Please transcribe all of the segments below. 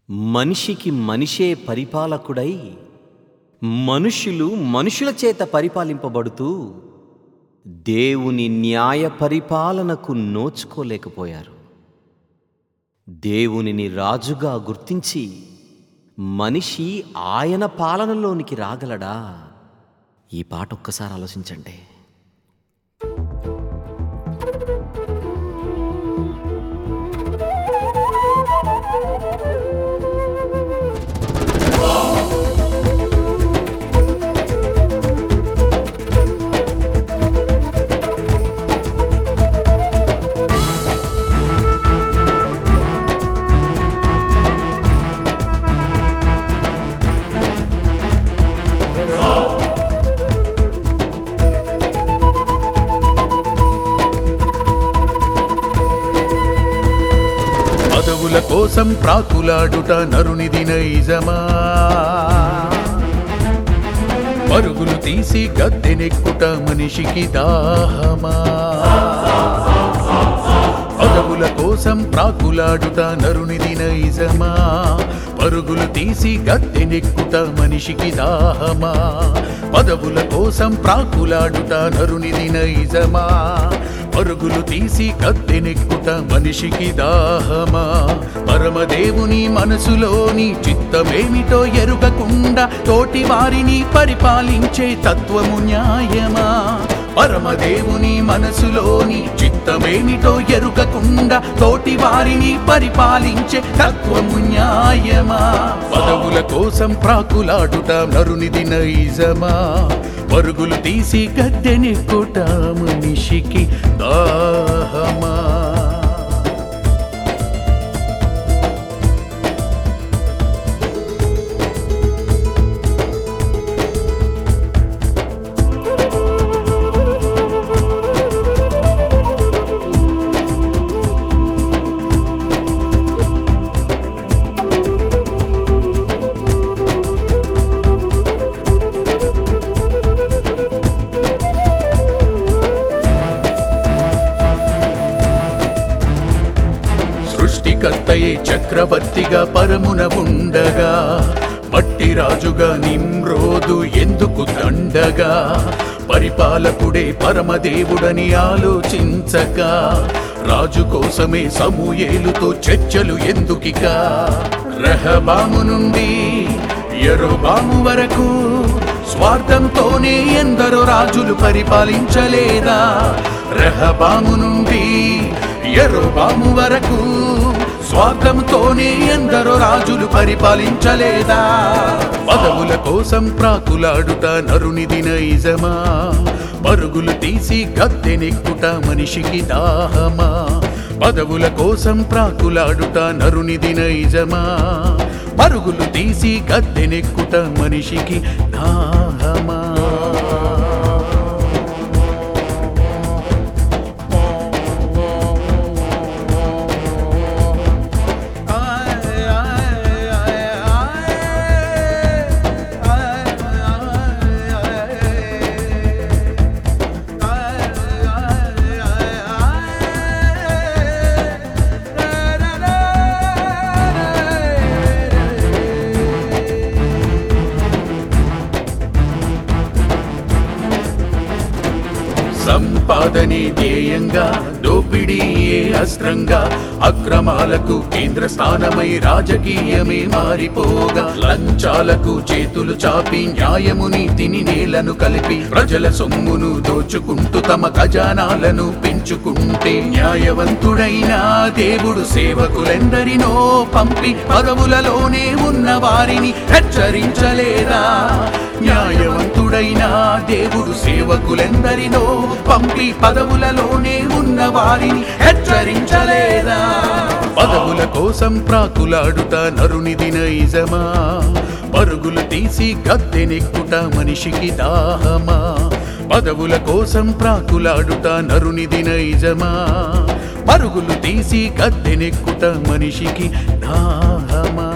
మనిషికి మనిషే పరిపాలకుడై మనుషులు మనుషుల చేత పరిపాలింపబడుతూ దేవుని న్యాయ పరిపాలనకు నోచుకోలేకపోయారు దేవునిని రాజుగా గుర్తించి మనిషి ఆయన పాలనలోనికి రాగలడా ఈ పాట ఒక్కసారి ఆలోచించండి పదవుల కోసం ప్రాకులాడుట నరునిది నైజమా పరుగులు తీసి గద్దెనెక్కుట మనిషికి దాహమా పదవుల కోసం ప్రాకులాడుట నరునిది నైజమా పరుగులు తీసి గద్దెనెక్కుట మనిషికి దాహమా పదవుల కోసం ప్రాకులాడుట నరునిది నైజమా పరుగులు తీసి గద్దెనెక్కుట మనిషికి దాహమా పరమదేవుని మనసులోని చిత్తమేమిటో ఎరుగకుండా తోటి వారిని పరిపాలించే తత్వము న్యాయమా పరమదేవుని మనసులోని చిత్తమేమిటో ఎరుగకుండా తోటి వారిని పరిపాలించే తత్వము న్యాయమా పదవుల కోసం ప్రాకులాడుట నరునిది నైజమా పరుగులు తీసి గద్దెనెక్కుట మనిషికి దాహమా సృష్టికర్తయే చక్రవర్తిగా పరమున ఉండగా పట్టి రాజుగా నిమ్రోదు ఎందుకు దండగా పరిపాలకుడే పరమదేవుడని ఆలోచించక రాజు కోసమే సమూయేలుతో చర్చలు ఎందుకిక రహబాము నుండి యరోబాము వరకు స్వార్థంతోనే ఎందరో రాజులు పరిపాలించలేదా రహబాము నుండి యరోబాము వరకు స్వార్థంతోనే ఎందరో రాజులు పరిపాలించలేదా పదవుల కోసం ప్రాకులాడుట నరునిది నైజమా పరుగులు తీసి గద్దెనెక్కుట మనిషికి దాహమా పదవుల కోసం ప్రాకులాడుట నరునిది నైజమా పరుగులు తీసి గద్దెనెక్కుట మనిషికి దాహమా సంపాదనే ధ్యేయంగా దోపిడీయే అస్త్రంగా అక్రమాలకు కేంద్ర స్థానమై రాజకీయమే మారిపోగా లంచాలకు చేతులు చాపి న్యాయము నీతిని నేలను కలిపి ప్రజల సొమ్మును దోచుకుంటూ తమ ఖజానాలను పెంచుకుంటే న్యాయవంతుడైన దేవుడు సేవకులెందరినో పంపి పదవులలోనే ఉన్న వారిని హెచ్చరించలేదా న్యాయవంతుడైన దేవుడు సేవకులెందరినో పంపి పదవులలోనే ఉన్న వారిని హెచ్చరించలేదా పదవుల కోసం ప్రాకులాడుట నరునిది నైజమా పరుగులు తీసి గద్దెనెక్కుట మనిషికి దాహమా పదవుల కోసం ప్రాకులాడుట నరునిది నైజమా పరుగులు తీసి గద్దెనెక్కుట మనిషికి దాహమా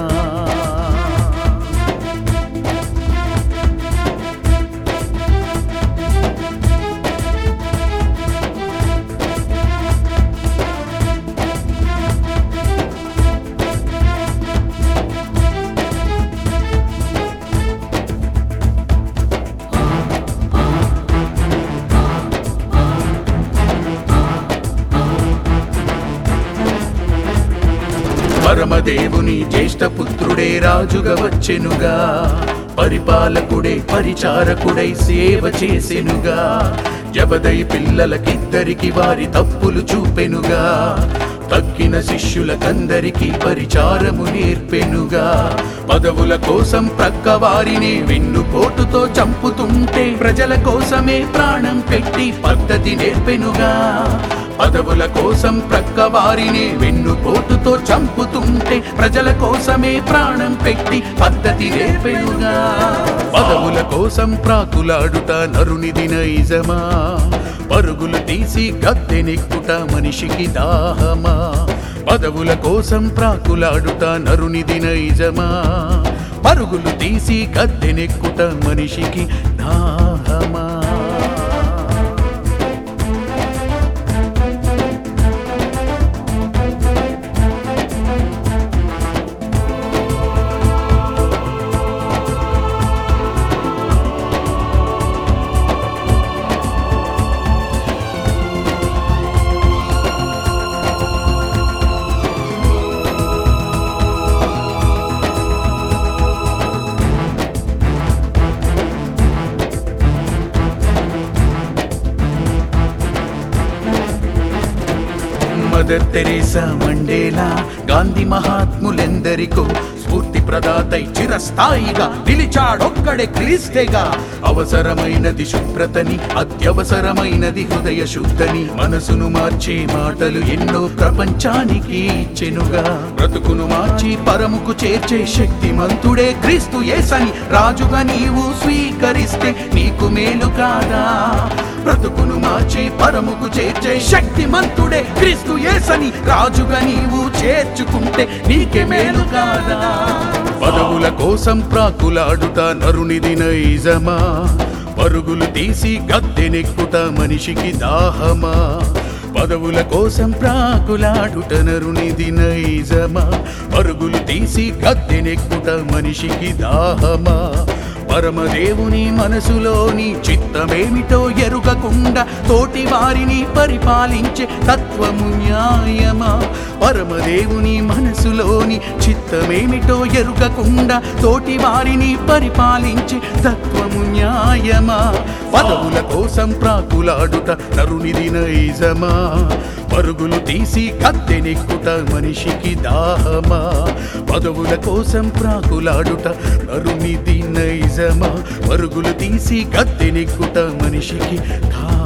పరమదేవుని జ్యేష్ఠ పుత్రుడే రాజుగా వచ్చెనుగా పరిపాలకుడే పరిచారకుడై సేవ చేసెనుగా జబదై పిల్లలకిద్దరికి వారి తప్పులు చూపెనుగా తక్కిన శిష్యులకందరికి పరిచారము నేర్పెనుగా పదవుల కోసం ప్రక్క వారిని వెన్నుపోటుతో చంపుతుంటే ప్రజల కోసమే ప్రాణం పెట్టి పద్ధతి నేర్పెనుగా పదవుల కోసం ప్రక్క వారిని వెన్నుపోటుతో చంపుతుంటే ప్రజల కోసమే ప్రాణం పెట్టి పద్ధతి నేర్పెనుగా పదవుల కోసం ప్రాకులాడుట నరునిది నైజమా పరుగులు తీసి గద్దెనెక్కుట మనిషికి దాహమా పదవుల కోసం ప్రాకులాడుట నరునిది నైజమా పరుగులు తీసి గద్దెనెక్కుట మనిషికి దాహమా మదర్ తెరేసా మండేలా గాంధీ మహాత్ములెందరికో స్ఫూర్తి ప్రదాతై చిరస్థాయిగా నిలిచాడొక్కడే క్రీస్తేగా అవసరమైనది శుభ్రతని అత్యవసరమైనది హృదయ శుద్ధని మనసును మార్చే మాటలు ఎన్నో ప్రపంచానికి ఇచ్చెనుగా బ్రతుకును మార్చి పరముకు చేర్చే శక్తిమంతుడే క్రీస్తు యేసని రాజుగా నీవు స్వీకరిస్తే నీకు మేలు కాదా బ్రతుకును మార్చి పరముకు చేర్చే శక్తిమంతుడే క్రీస్తు యేసని రాజుగా నీవు చేర్చుకుంటే నీకే మేలు కాదా పదవుల కోసం ప్రాకులాడుట నరునిది నైజమా పరుగులు తీసి గద్దెనెక్కుట మనిషికి దాహమా పదవుల కోసం ప్రాకులాడుట నరునిది నైజమా పరుగులు తీసి గద్దెనెక్కుట మనిషికి దాహమా పరమదేవుని మనసులోని చిత్తమేమిటో ఎరుగకుండా తోటి వారిని పరిపాలించే తత్వము న్యాయమా పరమదేవుని మనసులోని చిత్తమేమిటో ఎరుగకుండా తోటి వారిని పరిపాలించే తత్వము న్యాయమా పదవుల కోసం ప్రాకులాడుట నరునిది నైజమా పరుగులు తీసి కత్తెనెక్కుట మనిషికి దాహమా పదవుల కోసం ప్రాకులాడుట నరునిది నైజమా పరుగులు తీసి కత్తెనెక్కుట మనిషికి దాహమా